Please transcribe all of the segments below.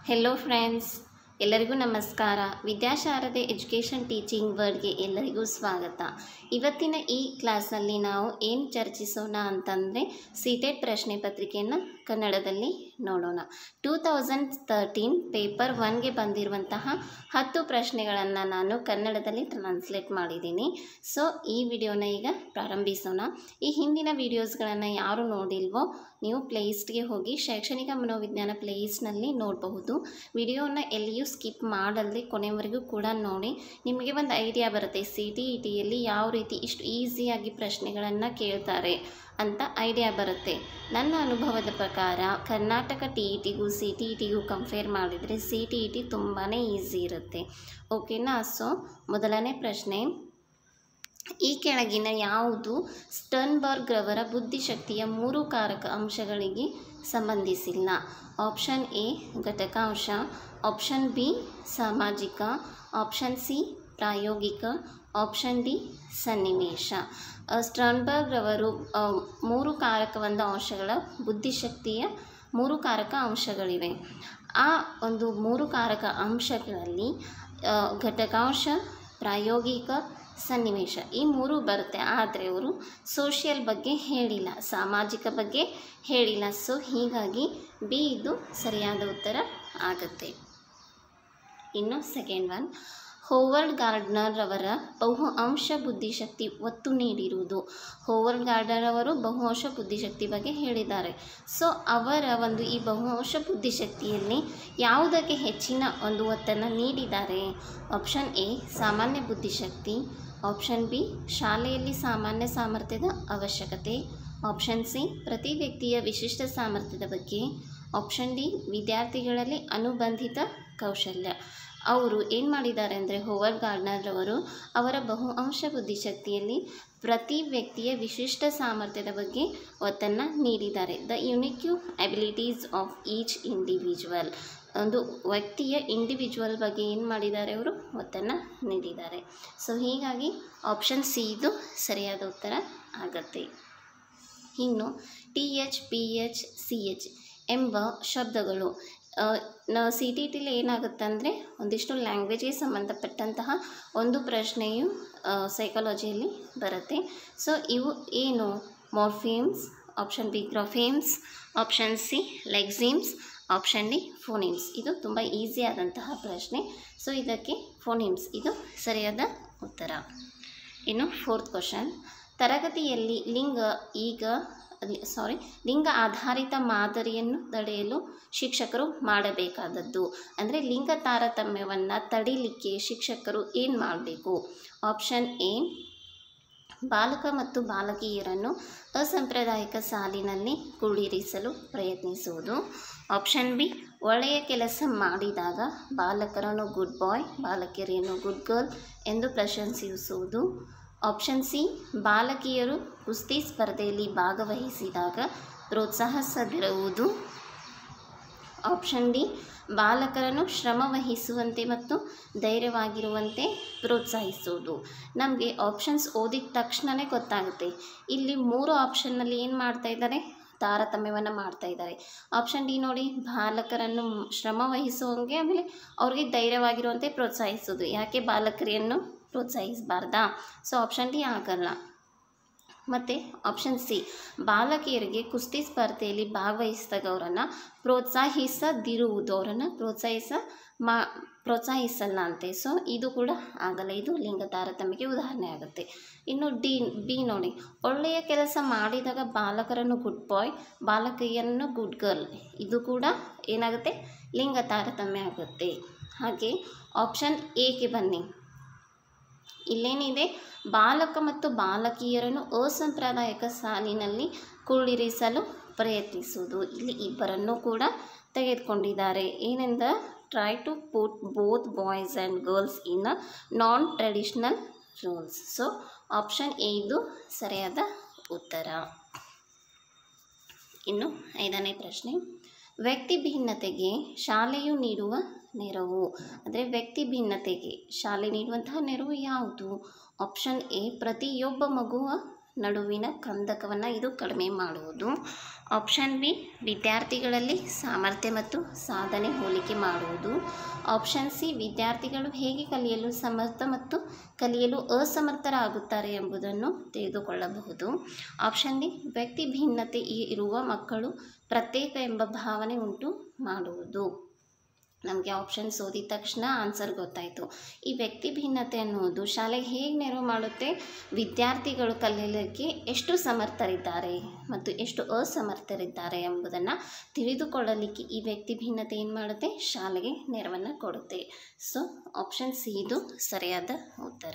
hello friends ಎಲ್ಲರಿಗೂ ನಮಸ್ಕಾರ ವಿದ್ಯಾಶಾರದೆ education teaching ವರ್ಡ್ಗೆ ಎಲ್ಲರಿಗೂ ಸ್ವಾಗತ ಇವತ್ತಿನ ಈ ಕ್ಲಾಸ್ನಲ್ಲಿ ನಾವು ಏನು ಚರ್ಚಿಸೋಣ ಅಂತಂದರೆ ಸೀಟೆಡ್ ಪ್ರಶ್ನೆ ಪತ್ರಿಕೆಯನ್ನು ಕನ್ನಡದಲ್ಲಿ ನೋಡೋಣ ಟೂ ತೌಸಂಡ್ ತರ್ಟೀನ್ ಪೇಪರ್ ಒನ್ಗೆ ಬಂದಿರುವಂತಹ ಹತ್ತು ಪ್ರಶ್ನೆಗಳನ್ನು ನಾನು ಕನ್ನಡದಲ್ಲಿ ಟ್ರಾನ್ಸ್ಲೇಟ್ ಮಾಡಿದ್ದೀನಿ ಸೊ ಈ ವಿಡಿಯೋನ ಈಗ ಪ್ರಾರಂಭಿಸೋಣ ಈ ಹಿಂದಿನ ವಿಡಿಯೋಸ್ಗಳನ್ನು ಯಾರು ನೋಡಿಲ್ವೋ ನೀವು ಪ್ಲೇಲಿಸ್ಟ್ಗೆ ಹೋಗಿ ಶೈಕ್ಷಣಿಕ ಮನೋವಿಜ್ಞಾನ ಪ್ಲೇಲಿಸ್ಟ್ನಲ್ಲಿ ನೋಡಬಹುದು ವಿಡಿಯೋನ ಎಲ್ಲಿಯೂ ಸ್ಕಿಪ್ ಮಾಡಲ್ದೆ ಕೊನೆವರೆಗೂ ಕೂಡ ನೋಡಿ ನಿಮಗೆ ಒಂದು ಐಡಿಯಾ ಬರುತ್ತೆ ಸಿ ಟಿ ಇ ಟಿಯಲ್ಲಿ ಯಾವ ರೀತಿ ಇಷ್ಟು ಈಸಿಯಾಗಿ ಪ್ರಶ್ನೆಗಳನ್ನು ಕೇಳ್ತಾರೆ ಅಂತ ಐಡಿಯಾ ಬರುತ್ತೆ ನನ್ನ ಅನುಭವದ ಪ್ರಕಾರ ಕರ್ನಾಟಕ ಟಿ ಇ ಟಿಗೂ ಸಿ ಟಿ ಇ ಟಿಗೂ ಕಂಪೇರ್ ಮಾಡಿದರೆ ಸಿ ಟಿ ಇ ಟಿ ತುಂಬಾ ಈಸಿ ಇರುತ್ತೆ ಓಕೆನಾ ಸೊ ಮೊದಲನೇ ಪ್ರಶ್ನೆ ಈ ಕೆಳಗಿನ ಯಾವುದು ಸ್ಟರ್ನ್ಬರ್ಗ್ ರವರ ಬುದ್ಧಿಶಕ್ತಿಯ ಮೂರು ಕಾರಕ ಅಂಶಗಳಿಗೆ ಸಂಬಂಧಿಸಿಲ್ಲ ಆಪ್ಷನ್ ಎ ಘಟಕಾಂಶ ಆಪ್ಷನ್ ಬಿ ಸಾಮಾಜಿಕ ಆಪ್ಷನ್ ಸಿ ಪ್ರಾಯೋಗಿಕ ಆಪ್ಷನ್ ಡಿ ಸನ್ನಿವೇಶ ಅ, ಸ್ಟರ್ನ್ಬರ್ಗ್ ರವರು ಅ, ಮೂರು ಕಾರಕ ಒಂದು ಅಂಶಗಳ ಬುದ್ಧಿಶಕ್ತಿಯ ಮೂರು ಕಾರಕ ಅಂಶಗಳಿವೆ ಆ ಒಂದು ಮೂರು ಕಾರಕ ಅಂಶಗಳಲ್ಲಿ ಅ, ಘಟಕಾಂಶ ಪ್ರಾಯೋಗಿಕ ಸನ್ನಿವೇಶ ಈ ಮೂರು ಬರುತ್ತೆ ಆದರೆ ಅವರು ಸೋಷಿಯಲ್ ಬಗ್ಗೆ ಹೇಳಿಲ್ಲ ಸಾಮಾಜಿಕ ಬಗ್ಗೆ ಹೇಳಿಲ್ಲ ಸೊ ಹೀಗಾಗಿ ಬಿ ಇದು ಸರಿಯಾದ ಉತ್ತರ ಆಗುತ್ತೆ ಇನ್ನು ಸೆಕೆಂಡ್ ಒನ್ ಹೋವರ್ಡ್ ಗಾರ್ಡ್ನರ್ ಅವರ ಬಹು ಅಂಶ ಬುದ್ಧಿಶಕ್ತಿ ಒತ್ತು ನೀಡಿರುವುದು ಹೋವರ್ಡ್ ಗಾರ್ಡನರ್ ಅವರು ಬಹುಅಂಶ ಬುದ್ಧಿಶಕ್ತಿ ಬಗ್ಗೆ ಹೇಳಿದ್ದಾರೆ ಸೊ ಅವರ ಒಂದು ಈ ಬಹುಅಂಶ ಬುದ್ಧಿಶಕ್ತಿಯಲ್ಲಿ ಯಾವುದಕ್ಕೆ ಹೆಚ್ಚಿನ ಒಂದು ಒತ್ತನ್ನು ನೀಡಿದ್ದಾರೆ ಆಪ್ಷನ್ ಎ ಸಾಮಾನ್ಯ ಬುದ್ಧಿಶಕ್ತಿ ಆಪ್ಷನ್ ಬಿ ಶಾಲೆಯಲ್ಲಿ ಸಾಮಾನ್ಯ ಸಾಮರ್ಥ್ಯದ ಅವಶ್ಯಕತೆ ಆಪ್ಷನ್ ಸಿ ಪ್ರತಿ ವ್ಯಕ್ತಿಯ ವಿಶಿಷ್ಟ ಸಾಮರ್ಥ್ಯದ ಬಗ್ಗೆ ಆಪ್ಷನ್ ಡಿ ವಿದ್ಯಾರ್ಥಿಗಳಲ್ಲಿ ಅನುಬಂಧಿತ ಕೌಶಲ್ಯ ಅವರು ಏನು ಮಾಡಿದ್ದಾರೆ ಅಂದರೆ ಹೋವರ್ ಗಾರ್ಡ್ನರ್ ಅವರು ಅವರ ಬಹು ಅಂಶ ಬುದ್ಧಿಶಕ್ತಿಯಲ್ಲಿ ಪ್ರತಿ ವ್ಯಕ್ತಿಯ ವಿಶಿಷ್ಟ ಸಾಮರ್ಥ್ಯದ ಬಗ್ಗೆ ಒತ್ತನ್ನು ನೀಡಿದ್ದಾರೆ the unique abilities of each individual ಒಂದು ವ್ಯಕ್ತಿಯ ಇಂಡಿವಿಜುವಲ್ ಬಗ್ಗೆ ಏನು ಮಾಡಿದ್ದಾರೆ ಅವರು ಒತ್ತನ್ನು ನೀಡಿದ್ದಾರೆ ಸೊ ಹೀಗಾಗಿ ಆಪ್ಷನ್ ಸಿ ಇದು ಸರಿಯಾದ ಉತ್ತರ ಆಗತ್ತೆ ಇನ್ನು T H P H C H ಎಂಬ ಶಬ್ದಗಳು ಸಿ ಟಿ ಟಿಲಿ ಏನಾಗುತ್ತೆ ಅಂದರೆ ಒಂದಿಷ್ಟು ಲ್ಯಾಂಗ್ವೇಜ್ಗೆ ಸಂಬಂಧಪಟ್ಟಂತಹ ಒಂದು ಪ್ರಶ್ನೆಯು ಸೈಕಾಲಜಿಯಲ್ಲಿ ಬರುತ್ತೆ ಸೊ ಇವು ಏನು morphemes option B graphemes option C lexemes option D phonemes ಇದು ತುಂಬ ಈಸಿ ಆದಂತಹ ಪ್ರಶ್ನೆ ಸೊ ಇದಕ್ಕೆ ಫೋನಿಮ್ಸ್ ಇದು ಸರಿಯಾದ ಉತ್ತರ ಇನ್ನು ಫೋರ್ತ್ ಕ್ವಶನ್ ತರಗತಿಯಲ್ಲಿ ಲಿಂಗ ಈಗ ಸಾರಿ ಲಿಂಗ ಆಧಾರಿತ ಮಾದರಿಯನ್ನು ತಡೆಯಲು ಶಿಕ್ಷಕರು ಮಾಡಬೇಕಾದದ್ದು ಅಂದರೆ ಲಿಂಗ ತಾರತಮ್ಯವನ್ನು ತಡಿಲಿಕ್ಕೆ ಶಿಕ್ಷಕರು ಏನು ಮಾಡಬೇಕು ಆಪ್ಷನ್ ಎ ಬಾಲಕ ಮತ್ತು ಬಾಲಕಿಯರನ್ನು ಅಸಾಂಪ್ರದಾಯಿಕ ಸಾಲಿನಲ್ಲಿ ಕುಳ್ಳಿರಿಸಲು ಪ್ರಯತ್ನಿಸುವುದು ಆಪ್ಷನ್ ಬಿ ಒಳ್ಳೆಯ ಕೆಲಸ ಮಾಡಿದಾಗ ಬಾಲಕರನ್ನು ಗುಡ್ ಬಾಯ್ ಬಾಲಕಿಯರನ್ನು ಗುಡ್ ಗರ್ಲ್ ಎಂದು ಪ್ರಶಂಸಿಸುವುದು ಆಪ್ಷನ್ ಸಿ ಬಾಲಕಿಯರು ಕುಸ್ತಿ ಸ್ಪರ್ಧೆಯಲ್ಲಿ ಭಾಗವಹಿಸಿದಾಗ ಪ್ರೋತ್ಸಾಹಿಸದಿರುವುದು ಆಪ್ಷನ್ ಡಿ ಬಾಲಕರನ್ನು ಶ್ರಮ ವಹಿಸುವಂತೆ ಮತ್ತು ಧೈರ್ಯವಾಗಿರುವಂತೆ ಪ್ರೋತ್ಸಾಹಿಸುವುದು ನಮಗೆ ಆಪ್ಷನ್ಸ್ ಓದಿದ ತಕ್ಷಣವೇ ಗೊತ್ತಾಗುತ್ತೆ ಇಲ್ಲಿ ಮೂರು ಆಪ್ಷನ್ನಲ್ಲಿ ಏನು ಮಾಡ್ತಾ ಇದ್ದಾರೆ ತಾರತಮ್ಯವನ್ನು ಮಾಡ್ತಾ ಇದ್ದಾರೆ ಆಪ್ಷನ್ ಡಿ ನೋಡಿ ಬಾಲಕರನ್ನು ಶ್ರಮ ವಹಿಸುವಂಗೆ ಆಮೇಲೆ ಅವ್ರಿಗೆ ಧೈರ್ಯವಾಗಿರುವಂತೆ ಪ್ರೋತ್ಸಾಹಿಸೋದು ಯಾಕೆ ಬಾಲಕರಿಯನ್ನು ಪ್ರೋತ್ಸಾಹಿಸಬಾರ್ದಾ ಸೊ ಆಪ್ಷನ್ ಡಿ ಆಗಲ್ಲ ಮತ್ತು ಆಪ್ಷನ್ ಸಿ ಬಾಲಕಿಯರಿಗೆ ಕುಸ್ತಿ ಸ್ಪರ್ಧೆಯಲ್ಲಿ ಭಾಗವಹಿಸಿದಾಗ ಅವರನ್ನು ಪ್ರೋತ್ಸಾಹಿಸದಿರುವುದು ಅವರನ್ನು ಪ್ರೋತ್ಸಾಹಿಸ ಮಾ ಪ್ರೋತ್ಸಾಹಿಸಲ್ಲ ಅಂತೆ ಸೊ ಇದು ಕೂಡ ಆಗಲ್ಲ ಇದು ಲಿಂಗ ತಾರತಮ್ಯಕ್ಕೆ ಉದಾಹರಣೆ ಆಗುತ್ತೆ ಇನ್ನು ಡಿ ಬಿ ನೋಡಿ ಒಳ್ಳೆಯ ಕೆಲಸ ಮಾಡಿದಾಗ ಬಾಲಕರನ್ನು ಗುಡ್ ಬಾಯ್ ಬಾಲಕಿಯನ್ನು ಗುಡ್ ಗರ್ಲ್ ಇದು ಕೂಡ ಏನಾಗುತ್ತೆ ಲಿಂಗ ತಾರತಮ್ಯ ಆಗುತ್ತೆ ಹಾಗೆ ಆಪ್ಷನ್ ಎಗೆ ಬನ್ನಿ ಇಲ್ಲೇನಿದೆ ಬಾಲಕ ಮತ್ತು ಬಾಲಕಿಯರನ್ನು ಅಸಾಂಪ್ರದಾಯಿಕ ಸಾಲಿನಲ್ಲಿ ಕುಳ್ಳಿರಿಸಲು ಪ್ರಯತ್ನಿಸುವುದು ಇಲ್ಲಿ ಇಬ್ಬರನ್ನು ಕೂಡ ತೆಗೆದುಕೊಂಡಿದ್ದಾರೆ ಏನೆಂದ try to put both boys and girls in a non traditional rules so option A ಇದು ಸರಿಯಾದ ಉತ್ತರ ಇನ್ನು ಐದನೇ ಪ್ರಶ್ನೆ ವ್ಯಕ್ತಿ ಭಿನ್ನತೆಗೆ ಶಾಲೆಯು ನೀಡುವ ನೆರವು ಅಂದರೆ ವ್ಯಕ್ತಿ ಭಿನ್ನತೆಗೆ ಶಾಲೆ ನೀಡುವಂತಹ ನೆರವು ಯಾವುದು ಆಪ್ಷನ್ ಎ ಪ್ರತಿಯೊಬ್ಬ ಮಗುವ ನಡುವಿನ ಕಂದಕವನ್ನು ಇದು ಕಡಿಮೆ ಮಾಡುವುದು ಆಪ್ಷನ್ ಬಿ ವಿದ್ಯಾರ್ಥಿಗಳಲ್ಲಿ ಸಾಮರ್ಥ್ಯ ಮತ್ತು ಸಾಧನೆ ಹೋಲಿಕೆ ಮಾಡುವುದು ಆಪ್ಷನ್ ಸಿ ವಿದ್ಯಾರ್ಥಿಗಳು ಹೇಗೆ ಕಲಿಯಲು ಸಮರ್ಥ ಮತ್ತು ಕಲಿಯಲು ಅಸಮರ್ಥರಾಗುತ್ತಾರೆ ಎಂಬುದನ್ನು ತಿಳಿದುಕೊಳ್ಳಬಹುದು ಆಪ್ಷನ್ ಡಿ ವ್ಯಕ್ತಿ ಭಿನ್ನತೆ ಇರುವ ಮಕ್ಕಳು ಪ್ರತ್ಯೇಕ ಎಂಬ ಭಾವನೆ ಉಂಟು ಮಾಡುವುದು ನಮಗೆ ಆಪ್ಷನ್ಸ್ ಓದಿದ ತಕ್ಷಣ ಆನ್ಸರ್ ಗೊತ್ತಾಯಿತು ಈ ವ್ಯಕ್ತಿ ಭಿನ್ನತೆ ಅನ್ನೋದು ಶಾಲೆಗೆ ಹೇಗೆ ನೆರವು ಮಾಡುತ್ತೆ ವಿದ್ಯಾರ್ಥಿಗಳು ಕಲಿಯಲಿಕ್ಕೆ ಎಷ್ಟು ಸಮರ್ಥರಿದ್ದಾರೆ ಮತ್ತು ಎಷ್ಟು ಅಸಮರ್ಥರಿದ್ದಾರೆ ಎಂಬುದನ್ನು ತಿಳಿದುಕೊಳ್ಳಲಿಕ್ಕೆ ಈ ವ್ಯಕ್ತಿ ಭಿನ್ನತೆ ಏನು ಮಾಡುತ್ತೆ ಶಾಲೆಗೆ ನೆರವನ್ನು ಕೊಡುತ್ತೆ ಸೊ ಆಪ್ಷನ್ ಸಿ ಇದು ಸರಿಯಾದ ಉತ್ತರ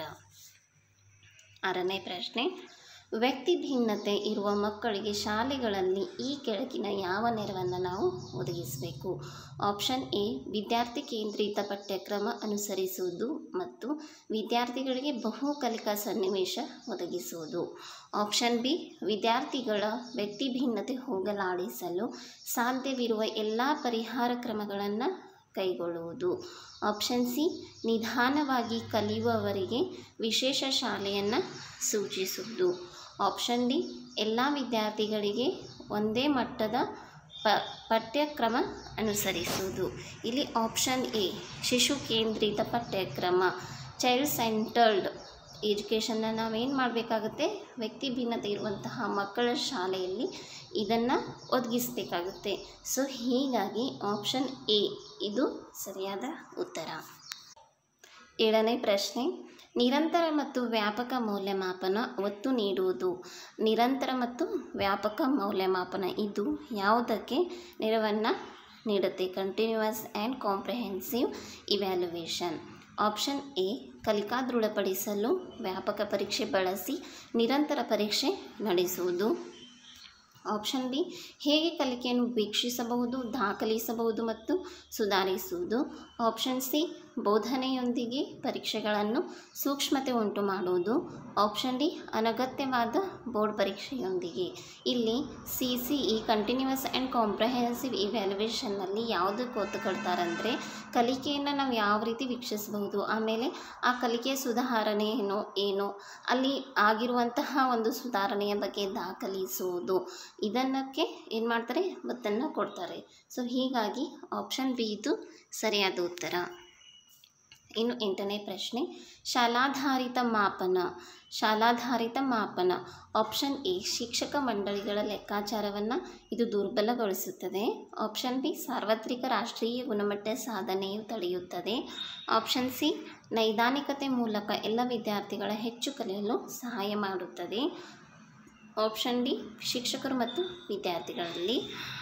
ಆರನೇ ಪ್ರಶ್ನೆ ವ್ಯಕ್ತಿ ಭಿನ್ನತೆ ಇರುವ ಮಕ್ಕಳಿಗೆ ಶಾಲೆಗಳಲ್ಲಿ ಈ ಕೆಳಗಿನ ಯಾವ ನೆರವನ್ನು ನಾವು ಒದಗಿಸಬೇಕು ಆಪ್ಷನ್ ಎ ವಿದ್ಯಾರ್ಥಿ ಕೇಂದ್ರಿತ ಪಠ್ಯಕ್ರಮ ಅನುಸರಿಸುವುದು ಮತ್ತು ವಿದ್ಯಾರ್ಥಿಗಳಿಗೆ ಬಹು ಕಲಿಕಾ ಸನ್ನಿವೇಶ ಒದಗಿಸುವುದು ಆಪ್ಷನ್ ಬಿ ವಿದ್ಯಾರ್ಥಿಗಳ ವ್ಯಕ್ತಿ ಭಿನ್ನತೆ ಹೋಗಲಾಡಿಸಲು ಸಾಧ್ಯವಿರುವ ಎಲ್ಲ ಪರಿಹಾರ ಕ್ರಮಗಳನ್ನು ಕೈಗೊಳ್ಳುವುದು ಆಪ್ಷನ್ ಸಿ ನಿಧಾನವಾಗಿ ಕಲಿಯುವವರಿಗೆ ವಿಶೇಷ ಶಾಲೆಯನ್ನು ಸೂಚಿಸುವುದು ಆಪ್ಷನ್ ಡಿ ಎಲ್ಲ ವಿದ್ಯಾರ್ಥಿಗಳಿಗೆ ಒಂದೇ ಮಟ್ಟದ ಪ ಪಠ್ಯಕ್ರಮ ಅನುಸರಿಸುವುದು ಇಲ್ಲಿ ಆಪ್ಷನ್ ಎ ಶಿಶು ಕೇಂದ್ರಿತ ಪಠ್ಯಕ್ರಮ ಚೈಲ್ಡ್ ಸೆಂಟರ್ಡ್ ಎಜುಕೇಷನ್ನ ನಾವೇನು ಮಾಡಬೇಕಾಗುತ್ತೆ ವ್ಯಕ್ತಿ ಭಿನ್ನತೆ ಇರುವಂತಹ ಮಕ್ಕಳ ಶಾಲೆಯಲ್ಲಿ ಇದನ್ನು ಒದಗಿಸಬೇಕಾಗುತ್ತೆ ಸೊ ಹೀಗಾಗಿ ಆಪ್ಷನ್ ಎ ಇದು ಸರಿಯಾದ ಉತ್ತರ ಏಳನೇ ಪ್ರಶ್ನೆ ನಿರಂತರ ಮತ್ತು ವ್ಯಾಪಕ ಮೌಲ್ಯಮಾಪನ ಒತ್ತು ನೀಡುವುದು ನಿರಂತರ ಮತ್ತು ವ್ಯಾಪಕ ಮೌಲ್ಯಮಾಪನ ಇದು ಯಾವುದಕ್ಕೆ ನೆರವನ್ನು ನೀಡುತ್ತೆ continuous and comprehensive evaluation option A ಕಲಿಕಾ ದೃಢಪಡಿಸಲು ವ್ಯಾಪಕ ಪರೀಕ್ಷೆ ಬಳಸಿ ನಿರಂತರ ಪರೀಕ್ಷೆ ನಡೆಸುವುದು ಆಪ್ಷನ್ ಬಿ ಹೇಗೆ ಕಲಿಕೆಯನ್ನು ವೀಕ್ಷಿಸಬಹುದು ದಾಖಲಿಸಬಹುದು ಮತ್ತು ಸುಧಾರಿಸುವುದು ಆಪ್ಷನ್ ಸಿ ಬೋಧನೆಯೊಂದಿಗೆ ಪರೀಕ್ಷೆಗಳನ್ನು ಸೂಕ್ಷ್ಮತೆ ಉಂಟು ಮಾಡುವುದು ಆಪ್ಷನ್ ಡಿ ಅನಗತ್ಯವಾದ ಬೋರ್ಡ್ ಪರೀಕ್ಷೆಯೊಂದಿಗೆ ಇಲ್ಲಿ C C E continuous and comprehensive ಇವ್ಯಾಲ್ಯುವೇಷನ್ನಲ್ಲಿ ಯಾವುದಕ್ಕೆ ಒತ್ತು ಕೊಡ್ತಾರಂದರೆ ಕಲಿಕೆಯನ್ನು ನಾವು ಯಾವ ರೀತಿ ವೀಕ್ಷಿಸಬಹುದು ಆಮೇಲೆ ಆ ಕಲಿಕೆಯ ಸುಧಾರಣೆ ಏನೋ ಏನೋ ಅಲ್ಲಿ ಆಗಿರುವಂತಹ ಒಂದು ಸುಧಾರಣೆಯ ಬಗ್ಗೆ ದಾಖಲಿಸುವುದು ಇದನ್ನಕ್ಕೆ ಏನು ಮಾಡ್ತಾರೆ ಒತ್ತನ್ನು ಕೊಡ್ತಾರೆ ಸೊ ಹೀಗಾಗಿ ಆಪ್ಷನ್ ಬಿ ಇದು ಸರಿಯಾದ ಉತ್ತರ ಇನ್ನು ಎಂಟನೇ ಪ್ರಶ್ನೆ ಶಾಲಾಧಾರಿತ ಮಾಪನ ಶಾಲಾಧಾರಿತ ಮಾಪನ ಆಪ್ಷನ್ ಎ ಶಿಕ್ಷಕ ಮಂಡಳಿಗಳ ಲೆಕ್ಕಾಚಾರವನ್ನು ಇದು ದುರ್ಬಲಗೊಳಿಸುತ್ತದೆ ಆಪ್ಷನ್ ಬಿ ಸಾರ್ವತ್ರಿಕ ರಾಷ್ಟ್ರೀಯ ಗುಣಮಟ್ಟ ಸಾಧನೆಯು ತಡೆಯುತ್ತದೆ ಆಪ್ಷನ್ ಸಿ ನೈದಾನಿಕತೆ ಮೂಲಕ ಎಲ್ಲ ವಿದ್ಯಾರ್ಥಿಗಳ ಹೆಚ್ಚು ಕಲಿಯಲು ಸಹಾಯ ಮಾಡುತ್ತದೆ ಆಪ್ಷನ್ ಡಿ ಶಿಕ್ಷಕರು ಮತ್ತು ವಿದ್ಯಾರ್ಥಿಗಳಲ್ಲಿ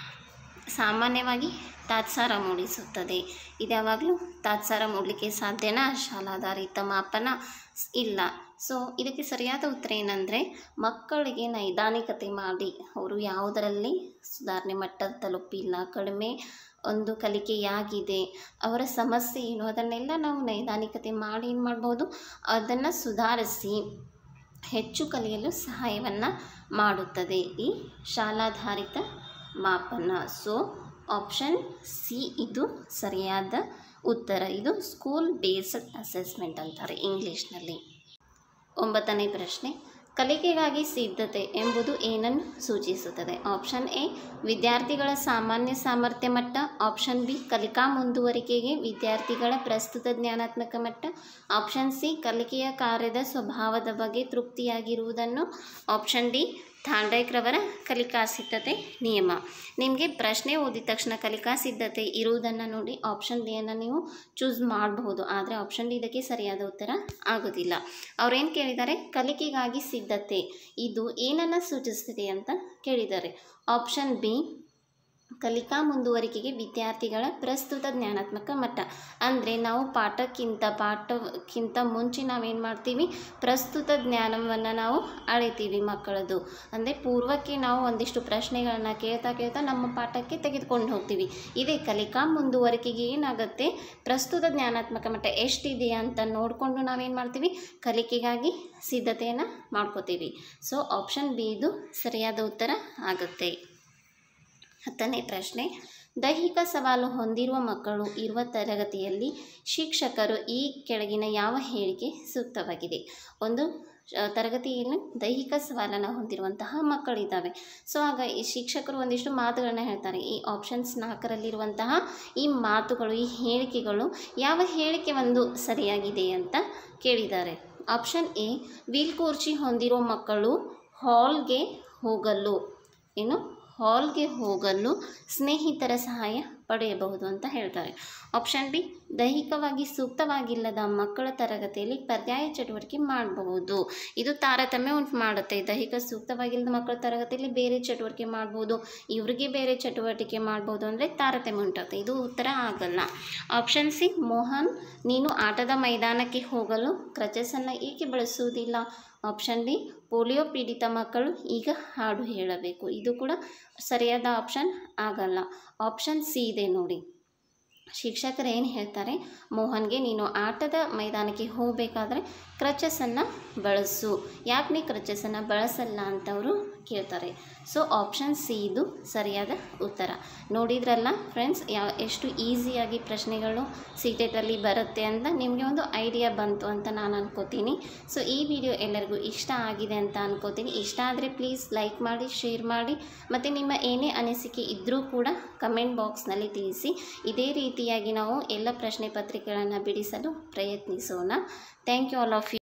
ಸಾಮಾನ್ಯವಾಗಿ ತಾತ್ಸಾರ ಮೂಡಿಸುತ್ತದೆ ಇದು ಯಾವಾಗಲೂ ತಾತ್ಸಾರ ಮೂಡಲಿಕ್ಕೆ ಸಾಧ್ಯನಾ ಶಾಲಾಧಾರಿತ ಮಾಪನ ಸ್- ಇಲ್ಲ ಸೊ ಇದಕ್ಕೆ ಸರಿಯಾದ ಉತ್ತರ ಏನಂದರೆ ಮಕ್ಕಳಿಗೆ ನೈದಾನಿಕತೆ ಮಾಡಿ ಅವರು ಯಾವುದರಲ್ಲಿ ಸುಧಾರಣೆ ಮಟ್ಟ ತಲುಪಿಲ್ಲ ಕಡಿಮೆ ಒಂದು ಕಲಿಕೆಯಾಗಿದೆ ಅವರ ಸಮಸ್ಯೆ ಏನು ಅದನ್ನೆಲ್ಲ ನಾವು ನೈದಾನಿಕತೆ ಮಾಡಿ ಏನು ಮಾಡ್ಬೋದು ಅದನ್ನು ಸುಧಾರಿಸಿ ಹೆಚ್ಚು ಕಲಿಯಲು ಸಹಾಯವನ್ನು ಮಾಡುತ್ತದೆ ಈ ಶಾಲಾಧಾರಿತ ಮಾಪನ ಸೊ ಆಪ್ಷನ್ ಸಿ ಇದು ಸರಿಯಾದ ಉತ್ತರ ಇದು ಸ್ಕೂಲ್ ಬೇಸ್ಡ್ ಅಸೆಸ್ಮೆಂಟ್ ಅಂತಾರೆ ಇಂಗ್ಲೀಷ್ನಲ್ಲಿ ಒಂಬತ್ತನೇ ಪ್ರಶ್ನೆ ಕಲಿಕೆಗಾಗಿ ಸಿದ್ಧತೆ ಎಂಬುದು ಏನನ್ನು ಸೂಚಿಸುತ್ತದೆ ಆಪ್ಷನ್ ಎ ವಿದ್ಯಾರ್ಥಿಗಳ ಸಾಮಾನ್ಯ ಸಾಮರ್ಥ್ಯ ಮಟ್ಟ ಆಪ್ಷನ್ ಬಿ ಕಲಿಕಾ ಮುಂದುವರಿಕೆಗೆ ವಿದ್ಯಾರ್ಥಿಗಳ ಪ್ರಸ್ತುತ ಜ್ಞಾನಾತ್ಮಕ ಮಟ್ಟ ಆಪ್ಷನ್ ಸಿ ಕಲಿಕೆಯ ಕಾರ್ಯದ ಸ್ವಭಾವದ ಬಗ್ಗೆ ತೃಪ್ತಿಯಾಗಿರುವುದನ್ನು ಆಪ್ಷನ್ ಡಿ ಥಾಂಡೈಕ್ರವರ ಕಲಿಕಾ ಸಿದ್ಧತೆ ನಿಯಮ ನಿಮಗೆ ಪ್ರಶ್ನೆ ಓದಿದ ತಕ್ಷಣ ಕಲಿಕಾ ಸಿದ್ಧತೆ ಇರುವುದನ್ನು ನೋಡಿ ಆಪ್ಷನ್ ಡಿಯನ್ನು ನೀವು ಚೂಸ್ ಮಾಡಬಹುದು ಆದರೆ ಆಪ್ಷನ್ ಡಿ ಇದಕ್ಕೆ ಸರಿಯಾದ ಉತ್ತರ ಆಗೋದಿಲ್ಲ ಅವ್ರೇನು ಕೇಳಿದ್ದಾರೆ ಕಲಿಕೆಗಾಗಿ ಸಿದ್ಧತೆ ಇದು ಏನನ್ನು ಸೂಚಿಸ್ತಿದೆ ಅಂತ ಕೇಳಿದ್ದಾರೆ ಆಪ್ಷನ್ ಬಿ ಕಲಿಕಾ ಮುಂದುವರಿಕೆಗೆ ವಿದ್ಯಾರ್ಥಿಗಳ ಪ್ರಸ್ತುತ ಜ್ಞಾನಾತ್ಮಕ ಮಟ್ಟ ಅಂದರೆ ನಾವು ಪಾಠಕ್ಕಿಂತ ಪಾಠಕ್ಕಿಂತ ಮುಂಚೆ ನಾವೇನು ಮಾಡ್ತೀವಿ ಪ್ರಸ್ತುತ ಜ್ಞಾನವನ್ನು ನಾವು ಅಳಿತೀವಿ ಮಕ್ಕಳದು ಅಂದರೆ ಪೂರ್ವಕ್ಕೆ ನಾವು ಒಂದಿಷ್ಟು ಪ್ರಶ್ನೆಗಳನ್ನ ಕೇಳ್ತಾ ಕೇಳ್ತಾ ನಮ್ಮ ಪಾಠಕ್ಕೆ ತೆಗೆದುಕೊಂಡು ಹೋಗ್ತೀವಿ ಇದೇ ಕಲಿಕಾ ಮುಂದುವರಿಕೆಗೆ ಏನಾಗುತ್ತೆ ಪ್ರಸ್ತುತ ಜ್ಞಾನಾತ್ಮಕ ಮಟ್ಟ ಎಷ್ಟಿದೆ ಅಂತ ನೋಡಿಕೊಂಡು ನಾವೇನು ಮಾಡ್ತೀವಿ ಕಲಿಕೆಗಾಗಿ ಸಿದ್ಧತೆಯನ್ನು ಮಾಡ್ಕೋತೀವಿ ಸೊ ಆಪ್ಷನ್ ಬಿ ಇದು ಸರಿಯಾದ ಉತ್ತರ ಆಗುತ್ತೆ ಹತ್ತನೇ ಪ್ರಶ್ನೆ ದೈಹಿಕ ಸವಾಲು ಹೊಂದಿರುವ ಮಕ್ಕಳು ಇರುವ ತರಗತಿಯಲ್ಲಿ ಶಿಕ್ಷಕರು ಈ ಕೆಳಗಿನ ಯಾವ ಹೇಳಿಕೆ ಸೂಕ್ತವಾಗಿದೆ ಒಂದು ಆ, ತರಗತಿಯಲ್ಲಿ ದೈಹಿಕ ಸವಾಲನ್ನು ಹೊಂದಿರುವಂತಹ ಮಕ್ಕಳಿದ್ದಾವೆ ಸೊ ಆಗ ಈ ಶಿಕ್ಷಕರು ಒಂದಿಷ್ಟು ಮಾತುಗಳನ್ನ ಹೇಳ್ತಾರೆ ಈ ಆಪ್ಷನ್ಸ್ ನಾಲ್ಕರಲ್ಲಿರುವಂತಹ ಈ ಮಾತುಗಳು ಈ ಹೇಳಿಕೆಗಳು ಯಾವ ಹೇಳಿಕೆ ಒಂದು ಸರಿಯಾಗಿದೆ ಅಂತ ಕೇಳಿದ್ದಾರೆ ಆಪ್ಷನ್ ಎ ವೀಲ್ ಕುರ್ಚಿ ಹೊಂದಿರೋ ಮಕ್ಕಳು ಹಾಲ್ಗೆ ಹೋಗಲು ಏನು ಹಾಲ್ಗೆ ಹೋಗಲು ಸ್ನೇಹಿತರ ಸಹಾಯ ಪಡೆಯಬಹುದು ಅಂತ ಹೇಳ್ತಾರೆ ಆಪ್ಷನ್ ಬಿ ದೈಹಿಕವಾಗಿ ಸೂಕ್ತವಾಗಿಲ್ಲದ ಮಕ್ಕಳ ತರಗತಿಯಲ್ಲಿ ಪರ್ಯಾಯ ಚಟುವಟಿಕೆ ಮಾಡಬಹುದು ಇದು ತಾರತಮ್ಯ ಉಂಟು ಮಾಡುತ್ತೆ ದೈಹಿಕ ಸೂಕ್ತವಾಗಿಲ್ಲದ ಮಕ್ಕಳ ತರಗತಿಯಲ್ಲಿ ಬೇರೆ ಚಟುವಟಿಕೆ ಮಾಡ್ಬೋದು ಇವ್ರಿಗೆ ಬೇರೆ ಚಟುವಟಿಕೆ ಮಾಡ್ಬೋದು ಅಂದರೆ ತಾರತಮ್ಯ ಉಂಟಾಗುತ್ತೆ ಇದು ಉತ್ತರ ಆಗಲ್ಲ ಆಪ್ಷನ್ ಸಿ ಮೋಹನ್ ನೀನು ಆಟದ ಮೈದಾನಕ್ಕೆ ಹೋಗಲು ಕ್ರಚಸನ್ನು ಏಕೆ ಬಳಸುವುದಿಲ್ಲ ಆಪ್ಷನ್ ಡಿ ಪೋಲಿಯೋ ಪೀಡಿತ ಮಕ್ಕಳು ಈಗ ಹಾಡು ಹೇಳಬೇಕು ಇದು ಕೂಡ ಸರಿಯಾದ ಆಪ್ಷನ್ ಆಗಲ್ಲ ಆಪ್ಷನ್ ಸಿ ಇದೆ ನೋಡಿ ಶಿಕ್ಷಕರು ಏನು ಹೇಳ್ತಾರೆ ಮೋಹನ್ಗೆ ನೀನು ಆಟದ ಮೈದಾನಕ್ಕೆ ಹೋಗಬೇಕಾದ್ರೆ ಕ್ರಚಸನ್ನು ಬಳಸು ಯಾಕೆ ನೀ ಕ್ರಚಸನ್ನು ಬಳಸಲ್ಲ ಅಂತ ಅವರು ಕೇಳ್ತಾರೆ ಸೊ ಆಪ್ಷನ್ ಸಿ ಇದು ಸರಿಯಾದ ಉತ್ತರ ನೋಡಿದ್ರಲ್ಲ ಫ್ರೆಂಡ್ಸ್ ಯಾವ ಎಷ್ಟು ಈಸಿಯಾಗಿ ಪ್ರಶ್ನೆಗಳು ಸೀಟೆಟಲ್ಲಿ ಬರುತ್ತೆ ಅಂತ ನಿಮಗೆ ಒಂದು ಐಡಿಯಾ ಬಂತು ಅಂತ ನಾನು ಅನ್ಕೋತೀನಿ ಸೊ ಈ ವಿಡಿಯೋ ಎಲ್ಲರಿಗೂ ಇಷ್ಟ ಆಗಿದೆ ಅಂತ ಅನ್ಕೋತೀನಿ ಇಷ್ಟ ಆದರೆ ಪ್ಲೀಸ್ ಲೈಕ್ ಮಾಡಿ ಶೇರ್ ಮಾಡಿ ಮತ್ತು ನಿಮ್ಮ ಏನೇ ಅನಿಸಿಕೆ ಇದ್ದರೂ ಕೂಡ ಕಮೆಂಟ್ ಬಾಕ್ಸ್ನಲ್ಲಿ ತಿಳಿಸಿ ಇದೇ ರೀತಿಯಾಗಿ ನಾವು ಎಲ್ಲ ಪ್ರಶ್ನೆ ಪತ್ರಿಕೆಗಳನ್ನು ಬಿಡಿಸಲು ಪ್ರಯತ್ನಿಸೋಣ thank you all of you